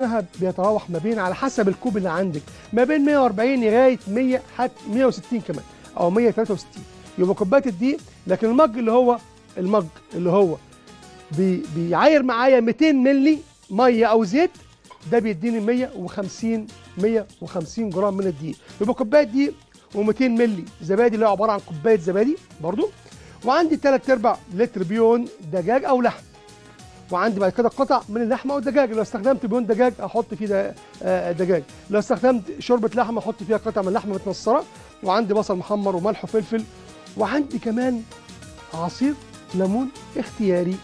انها بيتراوح ما بين على حسب الكوب اللي عندك ما بين 140 لغايه 100 حتى 160 كمان او 163 يبقى كوبايه الدقيق لكن المج اللي هو المج اللي هو بي بيعاير معايا 200 مللي ميه او زيت ده بيديني 150 150 جرام من الدقيق يبقى كوبايه دقيق و200 مللي زبادي اللي هو عباره عن كوبايه زبادي برضو وعندي 3 ارباع لتر بيون دجاج او لحم وعندي بعد كده قطع من اللحمه والدجاج لو استخدمت بيون دجاج احط فيه ده- آه، دجاج لو استخدمت شوربه لحمه احط فيها قطع من اللحمه متنصره وعندي بصل محمر وملح وفلفل وعندي كمان عصير ليمون اختياري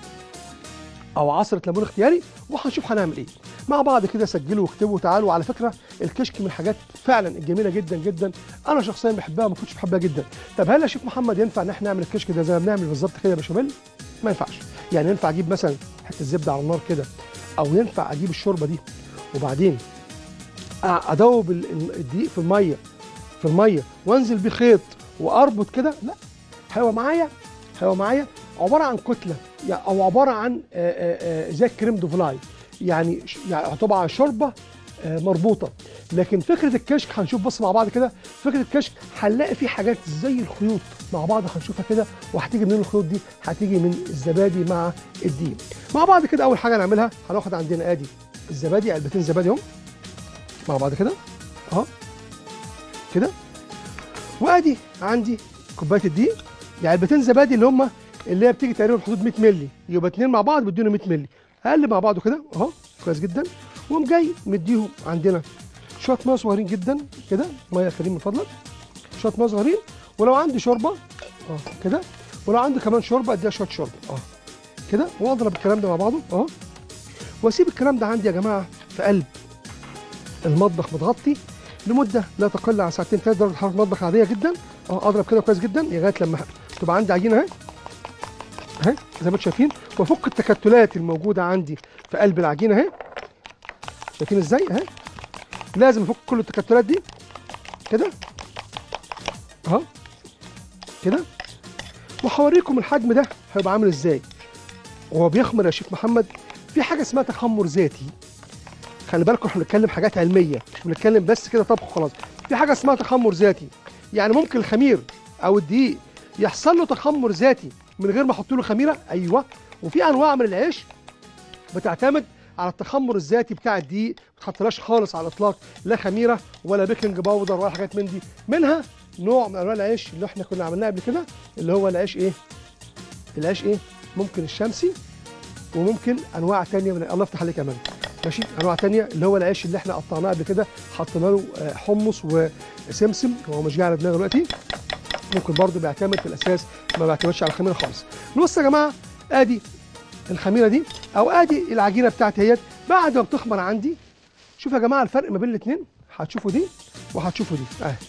او عصره ليمون اختياري وهنشوف هنعمل ايه مع بعض كده سجلوا واكتبوا وتعالوا على فكره الكشك من الحاجات فعلا الجميله جدا جدا انا شخصيا بحبها ما كنتش بحبها جدا طب هل يا شيخ محمد ينفع ان احنا نعمل الكشك ده زي ما بنعمل بالظبط كده بشاميل ما ينفعش يعني ينفع اجيب مثلا حته زبده على النار كده او ينفع اجيب الشوربه دي وبعدين أ- ادوب ال- ال- الدقيق في الميه في الميه وانزل بيه خيط واربط كده لا هيبقى معايا هيبقى معايا عباره عن كتله يعني او عباره عن آه، آه، آه، زي الكريم دوفلاي يعني ش- يعني هتبقى شوربه آه، مربوطه لكن فكره الكشك هنشوف بص مع بعض كده فكره الكشك هنلاقي فيه حاجات زي الخيوط مع بعض هنشوفها كده وهتيجي منين الخيوط دي هتيجي من الزبادي مع الدقيق مع بعض كده اول حاجه نعملها هناخد عندنا ادي الزبادي علبتين زبادي اهم مع بعض كده اهو كده وادي عندي كوبايه الدقيق يعني علبتين زبادي اللي هم اللي هي بتيجي تقريبا في حدود 100 مللي يبقى اتنين مع بعض بيدونا 100 مللي اقلب مع بعضه كده اهو كويس جدا وقوم جاي مديهم عندنا شويه ميه صغيرين جدا كده ميه يا كريم من فضلك شويه ميه صغيرين ولو عندي شوربه اه كده ولو عندي كمان شوربه اديها شويه شوربه اه كده واضرب الكلام ده مع بعضه اهو واسيب الكلام ده عندي يا جماعه في قلب المطبخ متغطي لمده لا تقل عن ساعتين ثلاث درجه حراره مطبخ عاديه جدا اه اضرب كده كويس جدا لغايه لما تبقى عندي عجينه اهي اهي زي ما انتم شايفين وافك التكتلات الموجوده عندي في قلب العجينه اهي شايفين ازاي اهي لازم افك كل التكتلات دي كده اهو كده وهوريكم الحجم ده هيبقى عامل ازاي وهو بيخمر يا شيخ محمد في حاجه اسمها تخمر ذاتي خلي بالكم احنا بنتكلم حاجات علميه مش بنتكلم بس كده طبخ وخلاص في حاجه اسمها تخمر ذاتي يعني ممكن الخمير او الدقيق يحصل له تخمر ذاتي من غير ما احط له خميره ايوه وفي انواع من العيش بتعتمد على التخمر الذاتي بتاع الدقيق ما تحطلهاش خالص على الاطلاق لا خميره ولا بيكنج باودر ولا حاجات من دي منها نوع من انواع العيش اللي احنا كنا عملناه قبل كده اللي هو العيش ايه العيش ايه ممكن الشمسي وممكن انواع تانية من الله يفتح عليك يا مان ماشي انواع تانية اللي هو العيش اللي احنا قطعناه قبل كده حطينا له آه، حمص وسمسم هو مش جاي على دماغي دلوقتي ممكن برضه بيعتمد في الاساس ما بيعتمدش على الخميره خالص بص يا جماعه ادي الخميره دي او ادي العجينه بتاعتي اهيت بعد ما بتخمر عندي شوف يا جماعه الفرق ما بين الاثنين هتشوفوا دي وهتشوفوا دي اهي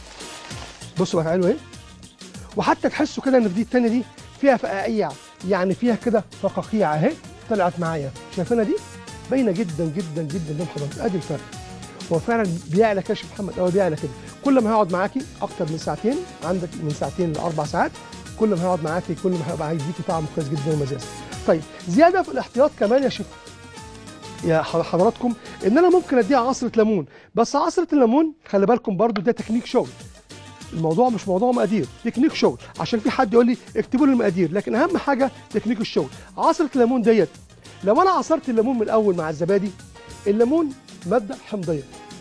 بصوا بقى حلوه اهي وحتى تحسوا كده ان في دي التانيه دي فيها فقاقيع يعني فيها كده فقاقيع اهي طلعت معايا شايفينها دي باينه جدا جدا جدا قدام حضرتك ادي الفرق هو فعلا بيعلى كده يا شيخ محمد هو بيعلى كده كل ما هيقعد معاكي اكتر من ساعتين عندك من ساعتين لاربع ساعات كل ما هيقعد معاكي كل ما هيبقى هيديكي طعم كويس جدا ومزاز طيب زياده في الاحتياط كمان يا شيخ يا ح- حضراتكم ان انا ممكن اديها عصره ليمون بس عصره الليمون خلي بالكم برضو ده تكنيك شغل الموضوع مش موضوع مقادير تكنيك شغل عشان في حد يقول لي اكتبوا لي المقادير لكن اهم حاجه تكنيك الشغل عصره الليمون ديت لو انا عصرت الليمون من الاول مع الزبادي الليمون ماده حمضيه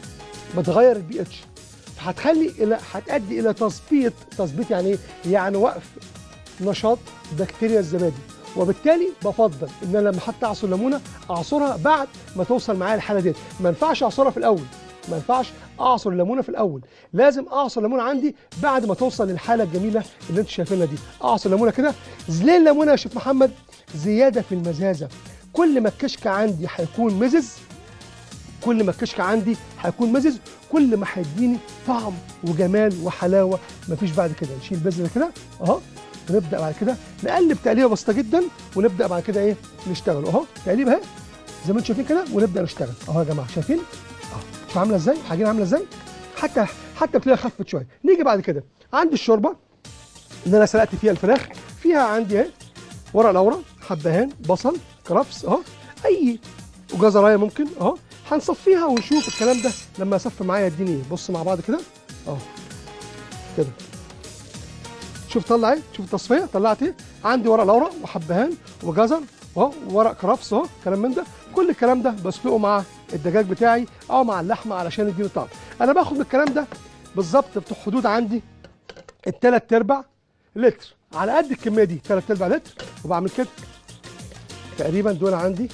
بتغير البي اتش فهتخلي الى هتؤدي الى تظبيط تظبيط يعني ايه؟ يعني وقف نشاط بكتيريا الزبادي وبالتالي بفضل ان انا لما حتى اعصر ليمونه اعصرها بعد ما توصل معايا الحاله ديت ما ينفعش اعصرها في الاول ما ينفعش اعصر الليمونه في الاول لازم اعصر الليمونه عندي بعد ما توصل للحاله الجميله اللي انتم شايفينها دي اعصر الليمونه كده ليه الليمونه يا شيخ محمد زياده في المزازه كل ما الكشك عندي هيكون مزز كل ما الكشك عندي هيكون مزز كل ما هيديني طعم وجمال وحلاوه مفيش بعد كده نشيل البذره كده اهو ونبدا بعد كده نقلب تقليبه بسيطه جدا ونبدا بعد كده ايه نشتغل اهو تقليب اهي زي ما انتم شايفين كده ونبدا نشتغل اهو يا جماعه شايفين اهو شوف عامله ازاي العجينه عامله ازاي حتى حتى بتلاقيها خفت شويه نيجي بعد كده عندي الشوربه اللي انا سلقت فيها الفراخ فيها عندي اهي ورق لورا حبهان بصل كرفس اهو اي وجزرايه ممكن اهو هنصفيها ونشوف الكلام ده لما يصفي معايا يديني ايه بص مع بعض كده اهو كده شوف طلع ايه شوف التصفيه طلعت ايه عندي ورق لورا وحبهان وجزر اهو وورق كرفس اهو كلام من ده كل الكلام ده بسلقه مع الدجاج بتاعي او مع اللحمه علشان يديني طعم انا باخد من الكلام ده بالظبط في حدود عندي التلات ارباع لتر على قد الكميه دي تلات ارباع لتر وبعمل كده تقريبا دول عندي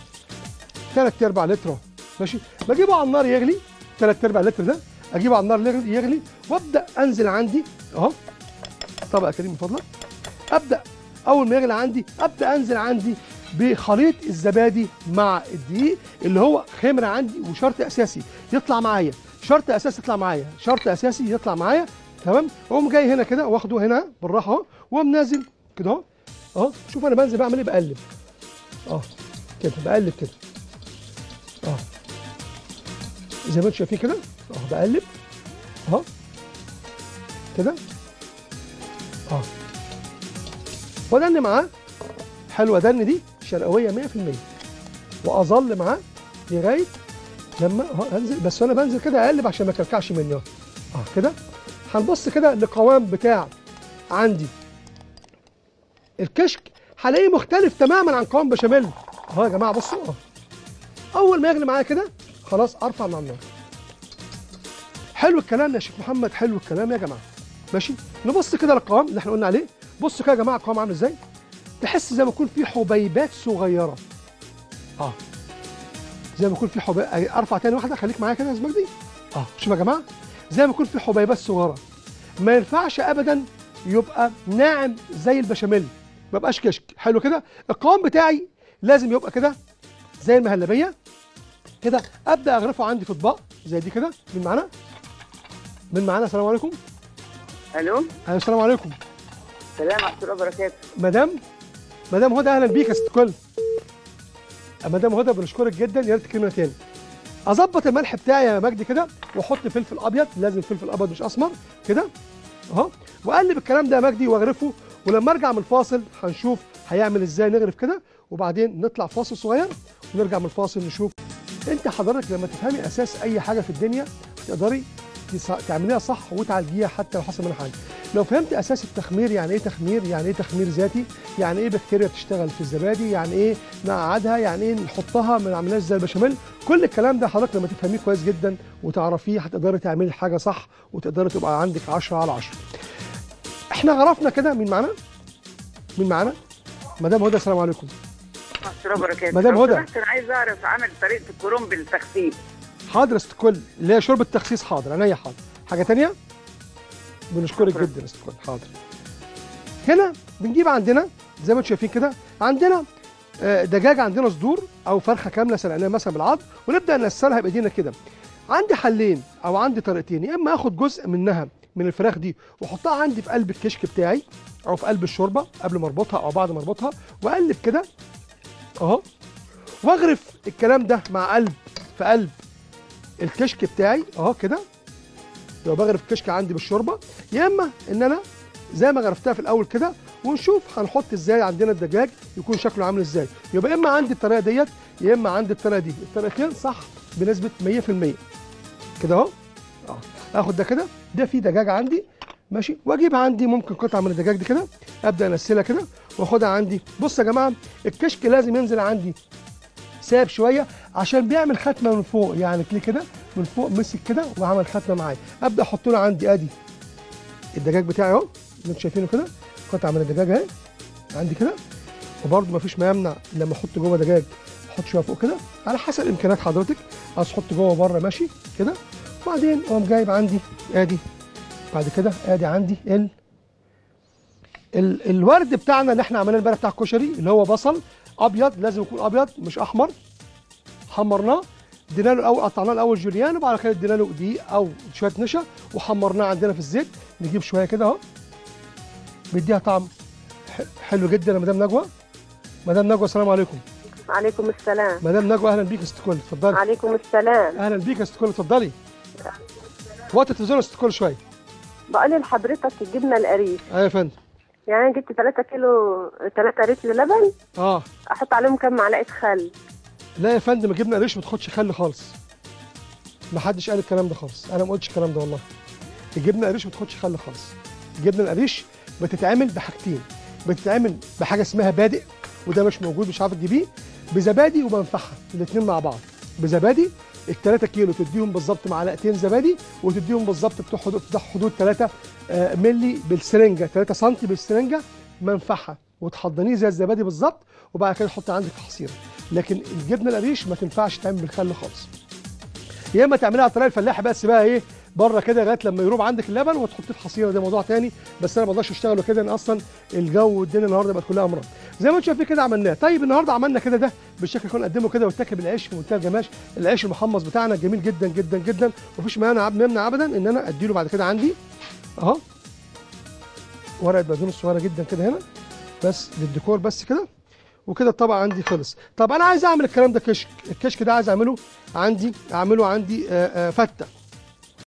تلات ارباع لتر اهو ماشي بجيبه على النار يغلي تلات ارباع لتر ده اجيبه على النار يغلي, يغلي وابدا انزل عندي اهو طبق يا كريم من فضلك ابدا اول ما يغلي عندي ابدا انزل عندي بخليط الزبادي مع الدقيق اللي هو خمر عندي وشرط اساسي يطلع معايا شرط اساسي يطلع معايا شرط اساسي يطلع معايا تمام اقوم جاي هنا كده واخده هنا بالراحه اهو واقوم نازل كده اهو اهو شوف انا بنزل بعمل ايه بقلب اه كده بقلب كده اه زي ما انتم شايفين كده اهو بقلب اهو كده اه وادن معاه حلوه دن دي شرقاويه 100% واظل معاه لغايه لما اه انزل بس وانا بنزل كده اقلب عشان ما كلكعش مني اهو اه كده هنبص كده للقوام بتاع عندي الكشك هلاقيه مختلف تماما عن قوام بشاميل اهو يا جماعه بصوا اه اول ما يغلي معايا كده خلاص ارفع من على النار حلو الكلام يا شيخ محمد حلو الكلام يا جماعه ماشي نبص كده للقوام اللي احنا قلنا عليه بصوا كده يا جماعه القوام عامل ازاي تحس زي ما يكون في حبيبات صغيره اه زي ما يكون في حبيبات ارفع تاني واحده خليك معايا كده يا زمجدي اه شوف يا جماعه زي ما يكون في حبيبات صغيره ما ينفعش ابدا يبقى ناعم زي البشاميل ما يبقاش كشك حلو كده القوام بتاعي لازم يبقى كده زي المهلبيه كده ابدا اغرفه عندي في اطباق زي دي كده من معانا من معانا السلام عليكم الو أيوة، السلام عليكم سلام ورحمه الله وبركاته مدام مدام هدى اهلا بيك يا ست الكل مدام هدى بنشكرك جدا يا ريت كلمه تاني اظبط الملح بتاعي يا مجدي كده واحط فلفل ابيض لازم فلفل ابيض مش اسمر كده اهو واقلب الكلام ده يا مجدي واغرفه ولما ارجع من الفاصل هنشوف هيعمل ازاي نغرف كده وبعدين نطلع فاصل صغير ونرجع من الفاصل نشوف انت حضرتك لما تفهمي اساس اي حاجه في الدنيا تقدري تس- تعمليها صح وتعالجيها حتى لو حصل منها حاجه لو فهمت اساس التخمير يعني ايه تخمير يعني ايه تخمير ذاتي يعني ايه بكتيريا بتشتغل في الزبادي يعني ايه نقعدها يعني ايه نحطها ما نعملهاش زي البشاميل كل الكلام ده حضرتك لما تفهميه كويس جدا وتعرفيه هتقدري تعملي الحاجه صح وتقدري تبقى عندك 10 على 10 احنا عرفنا كده مين معانا مين معانا مدام هدى السلام عليكم ورحمه الله وبركاته مدام لو هدى. سمحت انا عايز اعرف عمل طريقه الكرنب بالتخفيف حاضر يا ست الكل اللي هي شرب التخسيس حاضر عينيا حاضر حاجه تانية بنشكرك شكراً. جدا يا ست الكل حاضر هنا بنجيب عندنا زي ما انتم شايفين كده عندنا آه، دجاج عندنا صدور او فرخه كامله سلقناها مثلا بالعظم ونبدا نسلها بايدينا كده عندي حلين او عندي طريقتين يا اما اخد جزء منها من الفراخ دي واحطها عندي في قلب الكشك بتاعي او في قلب الشوربه قبل ما اربطها او بعد ما اربطها واقلب كده اهو واغرف الكلام ده مع قلب في قلب الكشك بتاعي اهو كده يبقى بغرف الكشك عندي بالشوربه يا اما ان انا زي ما غرفتها في الاول كده ونشوف هنحط ازاي عندنا الدجاج يكون شكله عامل ازاي يبقى اما عندي الطريقه ديت يا اما عندي الطريقه دي الطريقتين صح بنسبه 100% كده اهو اه اخد ده كده ده فيه دجاج عندي ماشي واجيب عندي ممكن قطعه من الدجاج دي كده ابدا انسلها كده واخدها عندي بص يا جماعه الكشك لازم ينزل عندي ساب شويه عشان بيعمل ختمه من فوق يعني كلي كده من فوق مسك كده وعمل ختمه معايا ابدا احط له عندي ادي الدجاج بتاعي اهو اللي انتوا شايفينه كده قطعه من الدجاج اهي عندي كده وبرده مفيش ما يمنع لما احط جوه دجاج احط شويه فوق كده على حسب امكانيات حضرتك عايز تحط جوه بره ماشي كده وبعدين اقوم جايب عندي ادي بعد كده ادي عندي ال ال الورد بتاعنا اللي احنا عملناه امبارح بتاع الكشري اللي هو بصل ابيض لازم يكون ابيض مش احمر حمرناه ادينا له الاول قطعناه الاول جوليان وبعد كده ادينا له دقيق او شويه نشا وحمرناه عندنا في الزيت نجيب شويه كده اهو بيديها طعم ح- حلو جدا يا مدام نجوى مدام نجوى السلام عليكم عليكم السلام مدام نجوى اهلا بيك يا ست كل اتفضلي عليكم السلام اهلا بيك يا ست كل اتفضلي وقت التلفزيون يا ست كل شويه بقول لحضرتك الجبنه القريش ايوه يا فندم يعني انا جبت 3 كيلو 3 لتر لبن اه احط عليهم كام معلقه خل لا يا فندم الجبنه قريش ما تاخدش خل خالص ما حدش قال الكلام ده خالص انا ما قلتش الكلام ده والله الجبنه قريش ما تاخدش خل خالص الجبنه القريش بتتعمل بحاجتين بتتعمل بحاجه اسمها بادئ وده مش موجود مش عارف تجيبيه بزبادي ومنفعه الاثنين مع بعض بزبادي ال 3 كيلو تديهم بالظبط معلقتين زبادي وتديهم بالظبط بتوع حدود بتوع حدود 3 ملي بالسرنجه 3 سم بالسرنجه منفعه وتحضنيه زي الزبادي بالظبط وبعد كده تحط عندك حصيره لكن الجبنه القريش ما تنفعش تعمل بالخل خالص يا اما تعملها على الطريقه الفلاحي بس بقى ايه بره كده لغايه لما يروب عندك اللبن وتحطيه في حصيره ده موضوع تاني بس انا ما اقدرش اشتغله كده لان اصلا الجو والدنيا النهارده بقت كلها امراض زي ما انتم شايفين كده عملناه طيب النهارده عملنا كده ده بالشكل اللي نقدمه كده واتاكل بالعيش في منتهى الجمال العيش المحمص بتاعنا جميل جدا جدا جدا ومفيش مانع ممنع ابدا ان انا اديله بعد كده عندي اهو ورقه بقدونس صغيره جدا كده هنا بس للديكور بس كده وكده الطبق عندي خلص طب انا عايز اعمل الكلام ده كشك الكشك ده عايز اعمله عندي اعمله عندي آه، آه، فته